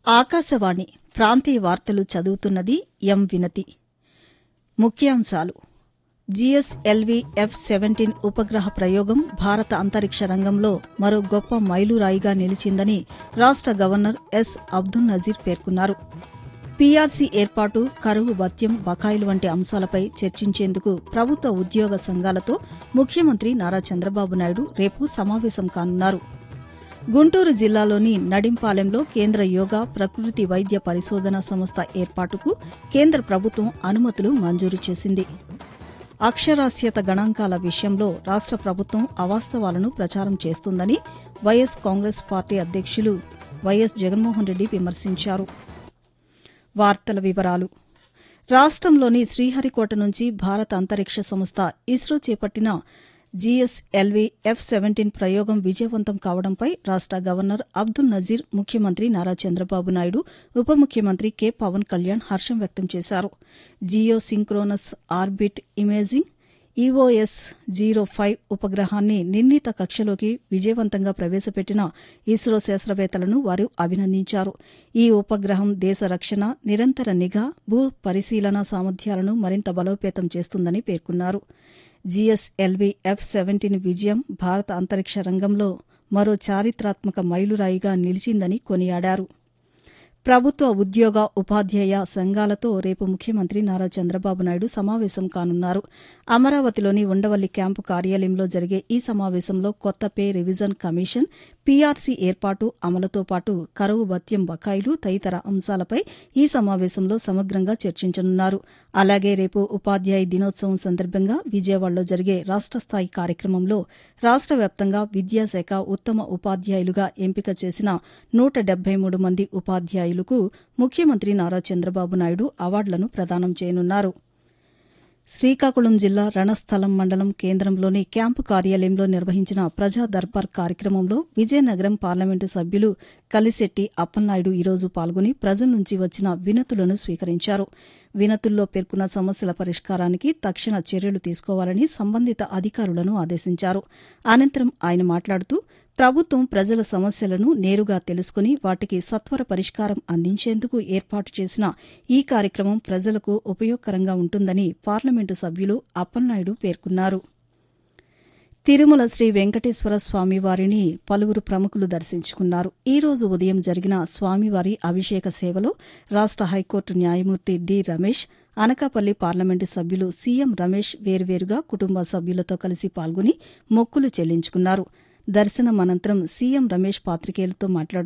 ఆకాశవాణి ప్రాంతీయ వార్తలు చదువుతున్నది ఎం వినతి ముఖ్యాంశాలు జీఎస్ఎల్వీ ఎఫ్ సెవెంటీన్ ఉపగ్రహ ప్రయోగం భారత అంతరిక్ష రంగంలో మరో గొప్ప మైలురాయిగా నిలిచిందని రాష్ట గవర్నర్ ఎస్ అబ్దుల్ నజీర్ పేర్కొన్నారు పీఆర్సీ ఏర్పాటు కరువు భత్యం బకాయిలు వంటి అంశాలపై చర్చించేందుకు ప్రభుత్వ ఉద్యోగ సంఘాలతో ముఖ్యమంత్రి నారా చంద్రబాబు నాయుడు రేపు సమావేశం కానున్నారు గుంటూరు జిల్లాలోని నడింపాలెంలో కేంద్ర యోగా ప్రకృతి వైద్య పరిశోధన సంస్థ ఏర్పాటుకు కేంద్ర ప్రభుత్వం అనుమతులు మంజూరు చేసింది అక్షరాస్యత గణాంకాల విషయంలో రాష్ట ప్రభుత్వం అవాస్తవాలను ప్రచారం చేస్తుందని వైఎస్ కాంగ్రెస్ పార్టీ అధ్యక్షులు వైఎస్ జగన్మోహన్ రెడ్డి విమర్శించారు వార్తల వివరాలు రాష్టంలోని శ్రీహరికోట నుంచి భారత అంతరిక్ష సంస్థ ఇస్రో చేపట్టిన జీఎస్ఎల్వీ ఎఫ్ సెవెంటీన్ ప్రయోగం విజయవంతం కావడంపై రాష్ట గవర్నర్ అబ్దుల్ నజీర్ ముఖ్యమంత్రి నారా చంద్రబాబు నాయుడు ఉప ముఖ్యమంత్రి కె పవన్ కళ్యాణ్ హర్షం వ్యక్తం చేశారు geosynchronous orbit imaging E O S zero five ఉపగ్రహాన్ని నిర్ణీత కక్షలోకి విజయవంతంగా ప్రవేశపెట్టిన ఇస్రో శాస్త్రవేత్తలను వారు అభినందించారు ఈ ఉపగ్రహం దేశ రక్షణ నిరంతర నిఘా భూ పరిశీలన సామర్థ్యాలను మరింత బలోపేతం చేస్తుందని పేర్కొన్నారు జీఎస్ఎల్వీ ఎఫ్ సెవెంటీన్ విజయం భారత అంతరిక్ష రంగంలో మరో చారిత్రాత్మక మైలురాయిగా నిలిచిందని కొనియాడారు ప్రభుత్వ ఉద్యోగ ఉపాధ్యాయ సంఘాలతో రేపు ముఖ్యమంత్రి నారా చంద్రబాబు నాయుడు సమావేశం కానున్నారు అమరావతిలోని ఉండవల్లి క్యాంపు కార్యాలయంలో జరిగే ఈ సమావేశంలో కొత్త పే రివిజన్ కమిషన్ పీఆర్సీ ఏర్పాటు అమలుతో పాటు కరువు భత్యం బకాయిలు తదితర అంశాలపై ఈ సమావేశంలో సమగ్రంగా చర్చించనున్నారు అలాగే రేపు ఉపాధ్యాయ దినోత్సవం సందర్భంగా విజయవాడలో జరిగే రాష్ట స్థాయి కార్యక్రమంలో రాష్ట వ్యాప్తంగా విద్యాశాఖ ఉత్తమ ఉపాధ్యాయులుగా ఎంపిక చేసిన నూట డెబ్బై మూడు మంది ఉపాధ్యాయులకు ముఖ్యమంత్రి నారా చంద్రబాబు నాయుడు అవార్డులను ప్రదానం చేయనున్నారు శ్రీకాకుళం జిల్లా రణస్థలం మండలం కేంద్రంలోని క్యాంపు కార్యాలయంలో నిర్వహించిన ప్రజా దర్బార్ కార్యక్రమంలో విజయనగరం పార్లమెంటు సభ్యులు కలిశెట్టి అప్పలనాయుడు ఈరోజు పాల్గొని ప్రజల నుంచి వచ్చిన వినతులను స్వీకరించారు వినతుల్లో పేర్కొన్న సమస్యల పరిష్కారానికి తక్షణ చర్యలు తీసుకోవాలని సంబంధిత అధికారులను ఆదేశించారు అనంతరం ఆయన మాట్లాడుతూ ప్రభుత్వం ప్రజల సమస్యలను నేరుగా తెలుసుకుని వాటికి సత్వర పరిష్కారం అందించేందుకు ఏర్పాటు చేసిన ఈ కార్యక్రమం ప్రజలకు ఉపయోగకరంగా ఉంటుందని పార్లమెంటు సభ్యులు అప్పలనాయుడు పేర్కొన్నారు తిరుమల శ్రీ వెంకటేశ్వర స్వామివారిని పలువురు ప్రముఖులు దర్శించుకున్నారు ఈ రోజు ఉదయం జరిగిన స్వామివారి అభిషేక సేవలో రాష్ట హైకోర్టు న్యాయమూర్తి డి రమేష్ అనకాపల్లి పార్లమెంటు సభ్యులు సీఎం రమేష్ వేర్వేరుగా కుటుంబ సభ్యులతో కలిసి పాల్గొని మొక్కులు చెల్లించుకున్నారు దర్శనం అనంతరం సీఎం రమేష్ పాతికేయులతో మాట్లాడుతూ